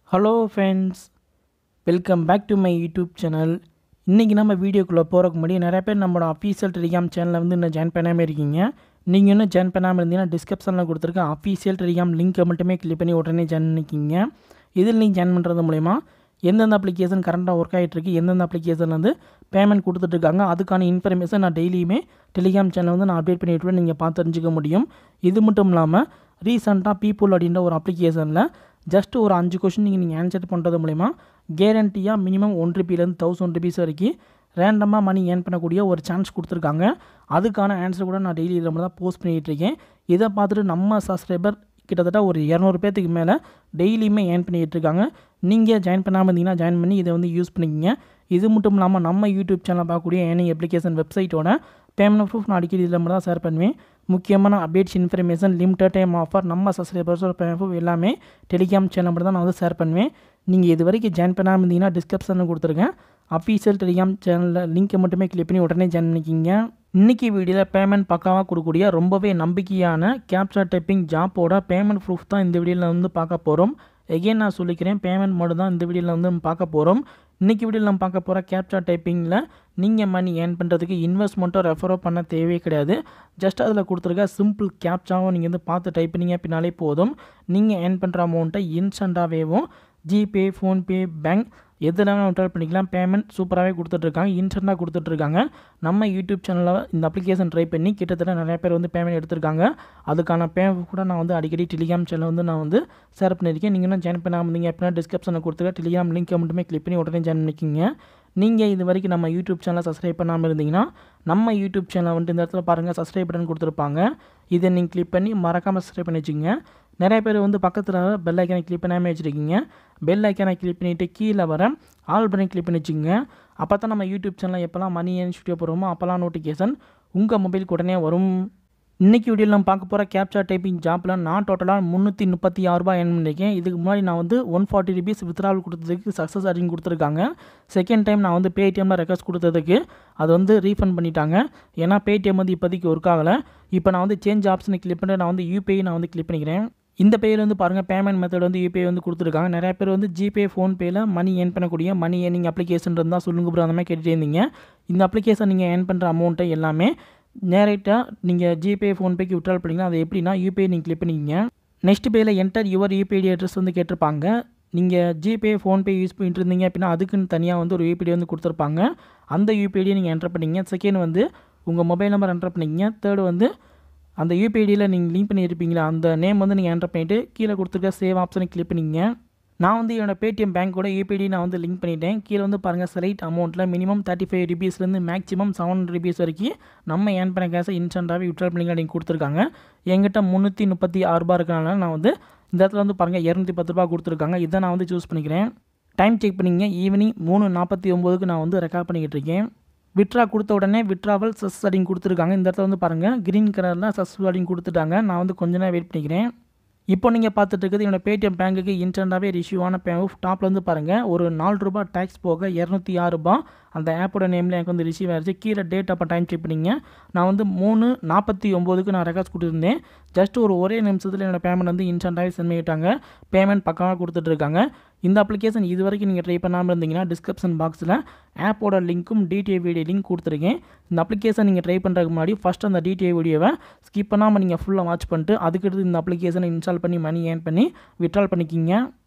hello friends welcome back to my YouTube channel இன்றைக்கி நம்ம வீடியோக்குள்ளே போகிறக்கு முன்னாடி நிறைய பேர் நம்மளோட அஃபீஷியல் டெலிகிராம் சேனலில் வந்து இன்னும் ஜாயின் பண்ணாமல் இருக்கீங்க நீங்கள் இன்னும் ஜாயின் பண்ணாமல் இருந்தீங்கன்னா டிஸ்கிரிப்ஷனில் கொடுத்துருக்க அஃபீஷியல் டெலிகிராம் லிங்க்கை மட்டுமே கிளிக் பண்ணி உடனே ஜாயின் பண்ணிக்கிங்க இதில் நீங்கள் ஜாயின் பண்ணுறது மூலிமா எந்தெந்த அப்ளிகேஷன் கரண்ட்டாக ஒர்க் ஆகிட்டு இருக்கு எந்தெந்த அப்ளிகேஷன் வந்து பேமெண்ட் கொடுத்துட்ருக்காங்க அதுக்கான இன்ஃபர்மேஷன் நான் டெய்லியுமே டெலிகிராம் சேனல் வந்து நான் அப்டேட் பண்ணிவிட்டு நீங்கள் பார்த்து தெரிஞ்சுக்க முடியும் இது மட்டும் இல்லாமல் ரீசெண்டாக பீப்புள் அப்படின்ற ஒரு அப்ளிகேஷனில் ஜஸ்ட் ஒரு அஞ்சு கொஷின் நீங்கள் நீங்கள் ஆன்சர் பண்ணுறது மூலிமா கேரண்டியாக மினிமம் ஒன் ருபிலேருந்து தௌசண்ட் ருபீஸ் வரைக்கும் ரேண்டமாக மணி ஏர்ன் பண்ணக்கூடிய ஒரு சான்ஸ் கொடுத்துருக்காங்க அதுக்கான ஆன்சர் கூட நான் டெய்லி இதில் தான் போஸ்ட் பண்ணிகிட்டு இருக்கேன் இதை பார்த்துட்டு நம்ம சப்ஸ்கிரைபர் கிட்டத்தட்ட ஒரு இரநூறு பேர்த்துக்கு மேலே டெய்லியுமே ஏர்ன் பண்ணிகிட்டு இருக்காங்க நீங்கள் ஜாயின் பண்ணாமல் இருந்தீங்கன்னா ஜாயின் பண்ணி இதை வந்து யூஸ் பண்ணிக்கிங்க இது மட்டும் இல்லாமல் நம்ம யூடியூப் சேனல் பார்க்கக்கூடிய ஏர்னிங் அப்ளிகேஷன் வெப்சைட்டோட பேமெண்ட் ப்ரூஃப் நான் அடிக்கடி இதில் மட்டும் தான் ஷேர் பண்ணுவேன் முக்கியமான updates information limited time offer நம்ம சப்ஸ்கிரைபர்ஸோட பேமெண்ட் ப்ரூஃப் எல்லாமே டெலிகிராம் சேனல் மட்டும் தான் நான் வந்து ஷேர் பண்ணுவேன் நீங்கள் இது வரைக்கும் ஜாயின் பண்ணாமல் இருந்தீங்கன்னா டிஸ்கிரிப்ஷனில் கொடுத்துருக்கேன் அஃபீஷியல் டெலிகிராம் சேனலில் லிங்க்கை மட்டுமே கிளிக் பண்ணி உடனே ஜாயின் பண்ணிக்கிங்க இன்றைக்கி வீடியோவில் பேமெண்ட் பக்காவாக கொடுக்கக்கூடிய ரொம்பவே நம்பிக்கையான கேப்சர் டைப்பிங் ஜாப்போட பேமெண்ட் ப்ரூஃப் தான் இந்த வீடியோவில் வந்து பார்க்க போகிறோம் எகெயின் நான் சொல்லிக்கிறேன் பேமெண்ட் மட்டும் தான் இந்த வீடியோவில் வந்து நம்ம பார்க்க போகிறோம் இன்றைக்கி வீடியோவில் நம்ம பார்க்க போகிற கேப்சர் டைப்பிங்கில் நீங்கள் மணி ஏர்ன் பண்ணுறதுக்கு இன்வெஸ்ட்மெண்ட்டோ ரெஃபரோ பண்ண தேவையே கிடையாது ஜஸ்ட் அதில் கொடுத்துருக்க சிம்பிள் கேப்சாவும் நீங்கள் வந்து பார்த்து டைப் பண்ணிங்க பின்னாலே போதும் நீங்கள் ஏர்ன் பண்ணுற அமௌண்ட்டை இன்ஸ்டண்ட்டாகவேவும் ஜிபே ஃபோன்பே பேங்க் எதுனாலும் விட்ரா பண்ணிக்கலாம் பேமெண்ட் சூப்பராகவே கொடுத்துட்ருக்காங்க இன்ஸ்டண்ட்டாக கொடுத்துட்ருக்காங்க நம்ம யூடியூப் சேனலில் இந்த அப்ளிகேஷன் ட்ரை பண்ணி கிட்டத்தட்ட நிறைய பேர் வந்து பேமெண்ட் எடுத்திருக்காங்க அதுக்கான பேமெண்ட் கூட நான் வந்து அடிக்கடி டெலிகிராம் சேனல் வந்து நான் வந்து ஷேர் பண்ணியிருக்கேன் நீங்கள் இன்னும் ஜாயின் பண்ணாமல் இருந்தீங்க அப்படின்னா டிஸ்கிரிப்ஷனில் கொடுத்துருக்க டெலிகிராம் லிங்க்கை மட்டுமே கிளிக் பண்ணி உடனே ஜாயின் பண்ணிக்கிங்க நீங்கள் இது வரைக்கும் நம்ம யூடியூப் சேனலை சப்ஸ்கிரைப் பண்ணாமல் இருந்தீங்கன்னா நம்ம யூடியூப் சேனலை வந்துட்டு இந்த இடத்துல பாருங்கள் சப்ஸ்கிரைப் பட்டன் கொடுத்துருப்பாங்க இதை நீங்கள் கிளிக் பண்ணி மறக்காமல் சப்ஸ்கிரைப் பண்ணி வச்சுங்க நிறைய பேர் வந்து பக்கத்தில் பெல் ஐக்கானை கிளிக் பண்ணாமல் வச்சுருக்கீங்க பெல் ஐக்கானை கிளிக் பண்ணிவிட்டு கீழே வர ஆல் பட்டன் கிளிக் பண்ணி வச்சுங்க அப்போ தான் நம்ம யூடியூப் சேனலில் எப்போல்லாம் மணி ஏன் ஸ்டுடியோ போடுறோமோ அப்போல்லாம் நோட்டிஃபிகேஷன் உங்கள் மொபைலுக்கு உடனே வரும் இன்றைக்கி வீடியோவில் நம்ம பார்க்க போகிற கேப்சர் டைப்பிங் ஜாப்பில் நான் டோட்டலாக முந்நூற்றி முப்பத்தி ஆறு ரூபாய் ஏர்ன் பண்ணியிருக்கேன் இதுக்கு முன்னாடி நான் வந்து ஒன் ஃபார்ட்டி ருபீஸ் வித்ராவல் கொடுத்ததுக்கு சக்ஸஸ் அப்படின்னு கொடுத்துருக்காங்க செகண்ட் டைம் நான் வந்து பேடிஎம்மில் ரெக்வஸ்ட் கொடுத்ததுக்கு அது வந்து ரீஃபண்ட் பண்ணிட்டாங்க ஏன்னா பேடிஎம் வந்து இப்போதைக்கு ஒர்க் ஆகலை இப்போ நான் வந்து சேஞ்ச் ஆப்ஷனை கிளிக் பண்ணி நான் வந்து யூபிஐ நான் வந்து கிளிக் பண்ணிக்கிறேன் இந்த பேயில் வந்து பாருங்கள் பேமெண்ட் மெத்தட் வந்து யூபிஐ வந்து கொடுத்துருக்காங்க நிறைய பேர் வந்து ஜிபே ஃபோன்பேயில் மணி ஏர்ன் பண்ணக்கூடிய மணி ஏர்னிங் அப்ளிகேஷன் இருந்தால் சொல்லுங்க ப்ரோ அந்த மாதிரி கேட்டுகிட்டே இருந்தீங்க இந்த அப்ளிகேஷன் நீங்கள் ஏர்ன் பண்ணுற அமௌண்ட்டை எல்லாமே நேரேட்டாக நீங்கள் ஜிபே ஃபோன்பேக்கு விட்ரால் பண்ணிங்கன்னா அது எப்படின்னா யூபிஐ நீங்கள் கிளிக் பண்ணிக்கிங்க நெக்ஸ்ட் பேயில் என்டர் யுவர் யூபிஐடி அட்ரஸ் வந்து கேட்டிருப்பாங்க நீங்கள் ஜிபே ஃபோன்பே யூஸ் பண்ணிட்டு இருந்தீங்க அப்படின்னா அதுக்குன்னு தனியாக வந்து ஒரு யூபிஐடி வந்து கொடுத்துருப்பாங்க அந்த யூபிஐடியை நீங்கள் என்டர் பண்ணிங்க செகண்ட் வந்து உங்கள் மொபைல் நம்பர் என்டர் பண்ணிக்கிங்க தேர்டு வந்து அந்த யூபிஐடியில் நீங்கள் லிங்க் பண்ணியிருப்பீங்களா அந்த நேம் வந்து நீங்கள் என்டர் பண்ணிவிட்டு கீழே கொடுத்துருக்க சேவ் ஆப்ஷனை கிளிக் பண்ணிங்க நான் வந்து என்னோடய பேடிஎம் பேங்க்கோட யூபிஐடி நான் வந்து லிங்க் பண்ணிட்டேன் கீழே வந்து பாருங்கள் செலைட் அமௌண்ட்டில் மினிமம் தேர்ட்டி ஃபைவ் ருபீஸ்லேருந்து மேக்ஸிமம் செவன் ருபீஸ் வரைக்கும் நம்ம ஏர்ன் பண்ண கேஸை இன்ஸ்டண்ட்டாகவே விட்ரா பண்ணிங்க அப்படின்னு கொடுத்துருக்காங்க என்கிட்ட முந்நூற்றி முப்பத்தி ஆறு ரூபா இருக்கனால நான் வந்து இந்த இடத்துல வந்து பாருங்கள் இரநூத்தி பத்து ரூபா கொடுத்துருக்காங்க இதை நான் வந்து சூஸ் பண்ணிக்கிறேன் டைம் செக் பண்ணிங்க ஈவினிங் மூணு நாற்பத்தி ஒம்போதுக்கு நான் வந்து ரெக்கார்ட் பண்ணிக்கிட்டு இருக்கேன் விட்ரா கொடுத்த உடனே விட்ராவல் சஸ் அப்படின்னு கொடுத்துருக்காங்க இந்த இடத்துல வந்து பாருங்கள் க்ரீன் கலரில் சஸ் அப்படின்னு கொடுத்துட்டாங்க நான் வந்து கொஞ்ச நேரம் வெயிட் பண்ணிக்கிறேன் இப்போ நீங்கள் பார்த்துட்டு இருக்குது என்னோட பேடிஎம் பேங்க்குக்கு இன்ஸ்டண்ட்டாகவே ரிஷ்யூவான பே டாப்பில் வந்து பாருங்கள் ஒரு நாலு ரூபா டேக்ஸ் போக இரநூத்தி ஆறு ரூபா அந்த ஆப்போட நேமில் எனக்கு வந்து ரிசீவ் ஆயிடுச்சு கீழே டேட் அப்போ டைம் செக் பண்ணிங்க நான் வந்து மூணு நாற்பத்தி ஒம்போதுக்கு நான் ரெக்கார்ட்ஸ் கொடுத்துருந்தேன் ஜஸ்ட் ஒரு ஒரே நிமிஷத்தில் என்னோடய பேமெண்ட் வந்து இன்ஸ்டண்ட்டாகவே சென்ட் பண்ணிட்டாங்க பேமெண்ட் பக்கமாக கொடுத்துட்ருக்காங்க இந்த அப்ளிகேஷன் இது வரைக்கும் நீங்கள் ட்ரை பண்ணாமல் இருந்தீங்கன்னா டிஸ்கிரிப்ஷன் பாக்ஸில் ஆப்போட லிங்க்கும் டிடிஏ வீடியோ லிங்க் கொடுத்துருக்கேன் இந்த அப்ளிகேஷன் நீங்கள் ட்ரை பண்ணுறதுக்கு முன்னாடி ஃபஸ்ட் அந்த டிடிஏ வீடியோவை ஸ்கிப் பண்ணாமல் நீங்கள் ஃபுல்லாக வாட்ச் பண்ணிட்டு அதுக்கடுத்து இந்த அப்ளிகேஷனை இன்ஸ்டால் பண்ணி மணி ஏர்ன் பண்ணி விட்ரால் பண்ணிக்கிங்க